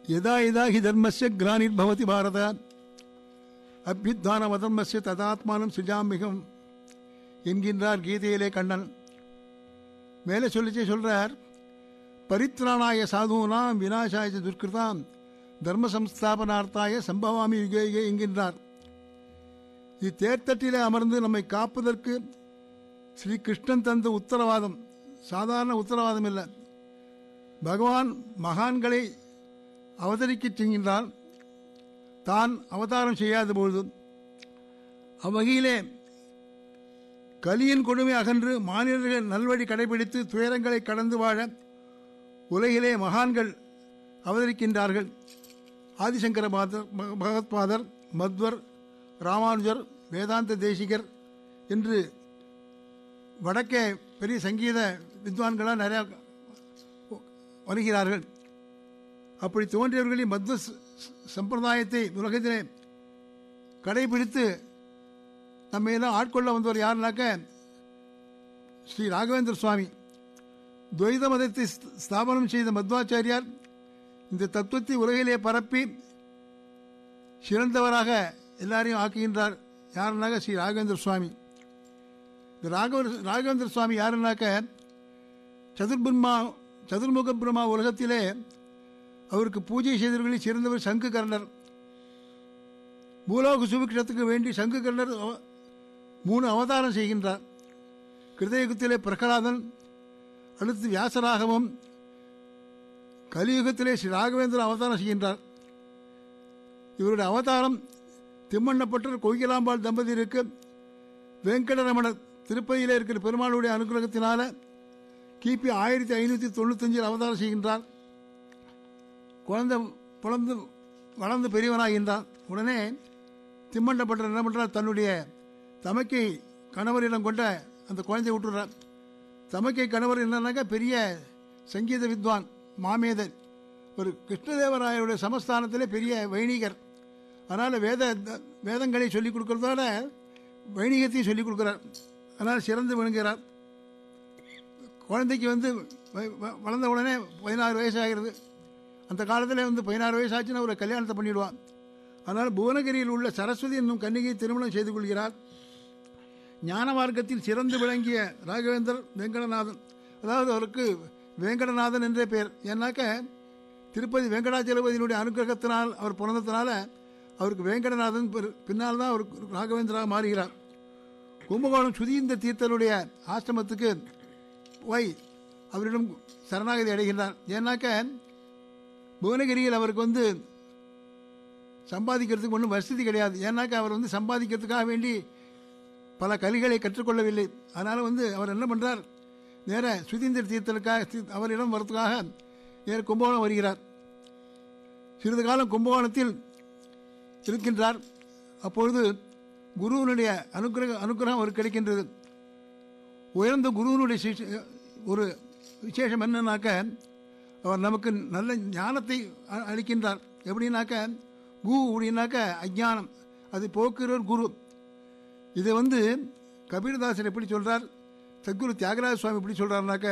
யதா யதா ஹி தர்மஸ்ய கிளானிர்பவதி பாரத அபியுத்தானவதர்மஸ்ய ததாத்மானம் சுஜாமிகம் என்கின்றார் கீதையிலே கண்ணன் மேலே சொல்லிச்சே சொல்றார் பரித்ராணாய சாதுனாம் விநாசாய துர்கிருதாம் தர்ம சம்ஸ்தாபனார்த்தாய சம்பவாமி யுகே யுகே என்கின்றார் இத்தேர்த்தட்டிலே அமர்ந்து நம்மை காப்பதற்கு ஸ்ரீ கிருஷ்ணன் தந்த உத்தரவாதம் சாதாரண உத்தரவாதம் இல்லை பகவான் மகான்களை அவதரிக்கச் செய்கின்றான் தான் அவதாரம் செய்யாத பொழுது அவ்வகையிலே கலியின் கொடுமை அகன்று மாநிலர்கள் நல்வழி கடைபிடித்து துயரங்களை கடந்து வாழ உலகிலே மகான்கள் அவதரிக்கின்றார்கள் ஆதிசங்கர மாதர் ம- பகவத்பாதர் மத்வர் ராமானுஜர் வேதாந்த தேசிகர் என்று வடக்கே பெரிய சங்கீத வித்வான்களாக நிறையா வருகிறார்கள் அப்படி தோன்றியவர்களின் மத்வ ச- ச- சம்பிரதாயத்தை உலகத்திலே கடைபிடித்து நம்ம எல்லாம் ஆட்கொள்ள வந்தவர் யாருனாக்க ஸ்ரீ ராகவேந்திர சுவாமி துவைத மதத்தை ஸ்த- ஸ்தாபனம் செய்த மத்வாச்சாரியார் இந்த தத்துவத்தை உலகிலே பரப்பி சிறந்தவராக எல்லாரையும் ஆக்குகின்றார் யாருனாக்க ஸ்ரீ ராகவேந்திர சுவாமி இந்த ராகவ ராகவேந்திர சுவாமி யாருனாக்க சதுர்பிரம்மா சதுர்முக பிரம்மா உலகத்திலே அவருக்கு பூஜை செய்தவர்களில் சிறந்தவர் சங்கு கர்ணர் பூலோக சுபிக்ஷத்துக்கு வேண்டி சங்கு கர்ணர் அவ- மூணு அவதாரம் செய்கின்றார் கிருதயுகத்திலே பிரகலாதன் அடுத்து வியாசராகவும் கலியுகத்திலே ஸ்ரீ ராகவேந்திர அவதாரம் செய்கின்றார் இவருடைய அவதாரம் திம்மண்ணப்பட்டர் கோகிலாம்பாள் தம்பதியருக்கு வெங்கடரமணர் திருப்பதியிலே இருக்கிற பெருமாளுடைய அனுகிரகத்தினால கிபி ஆயிரத்தி ஐநூற்றி தொண்ணூத்தஞ்சில் அவதாரம் செய்கின்றார் குழந்தை பிறந்து வளர்ந்து பெரியவனாகின்றான் உடனே திம்மண்டப்பட்டர் என்ன பண்றார் தன்னுடைய தமக்கை கணவரிடம் கொண்ட அந்த குழந்தையை விட்டுறார் தமக்கை கணவர் என்னன்னாக்கா பெரிய சங்கீத வித்வான் மாமேதன் ஒரு கிருஷ்ணதேவராயருடைய சமஸ்தானத்திலே பெரிய வைணிகர் அதனால் வேத வேதங்களை சொல்லிக் கொடுக்கறதோட வைணிகத்தையும் சொல்லிக் கொடுக்குறார் அதனால் சிறந்து விளங்குகிறார் குழந்தைக்கு வந்து வ- வ- வளர்ந்த உடனே பதினாறு வயசு ஆகிறது அந்த காலத்தில் வந்து பதினாறு வயசு ஆச்சுன்னா ஒரு கல்யாணத்தை பண்ணிடுவான் அதனால் புவனகிரியில் உள்ள சரஸ்வதி என்னும் கன்னிகை திருமணம் செய்து கொள்கிறார் ஞான மார்க்கத்தில் சிறந்து விளங்கிய ராகவேந்தர் வெங்கடநாதன் அதாவது அவருக்கு வேங்கடநாதன் என்றே பெயர் ஏன்னாக்க திருப்பதி வெங்கடாச்சலபதியினுடைய அனுகிரகத்தினால் அவர் பிறந்ததுனால அவருக்கு வேங்கடநாதன் பெரு- பின்னால் தான் அவருக்கு ராகவேந்திராக மாறுகிறார் கும்பகோணம் சுதீந்த தீர்த்தருடைய ஆசிரமத்துக்கு போய் அவரிடம் சரணாகதி அடைகின்றார் ஏன்னாக்க புவனகிரியில் அவருக்கு வந்து சம்பாதிக்கிறதுக்கு ஒன்றும் வசதி கிடையாது ஏன்னாக்க அவர் வந்து சம்பாதிக்கிறதுக்காக வேண்டி பல கலிகளை கற்றுக்கொள்ளவில்லை அதனால் வந்து அவர் என்ன பண்ணுறார் நேர சுதீந்திர தீர்த்தலுக்காக தீ- அவரிடம் வரத்துக்காக நேர கும்பகோணம் வருகிறார் சிறிது காலம் கும்பகோணத்தில் இருக்கின்றார் அப்பொழுது குருவினுடைய அனுக்கிரக அனுக்கிரகம் அவருக்கு கிடைக்கின்றது உயர்ந்த குருவினுடைய சிஷ்ய- ஒரு விசேஷம் என்னன்னாக்க அவர் நமக்கு நல்ல ஞானத்தை அ- அளிக்கின்றார் எப்படின்னாக்க கு அப்படின்னாக்க அஜ்ஞானம் அது போக்குறவர் குரு இதை வந்து கபீர்தாசர் எப்படி சொல்றார் சத்குரு தியாகராஜ சுவாமி எப்படி சொல்றாருனாக்க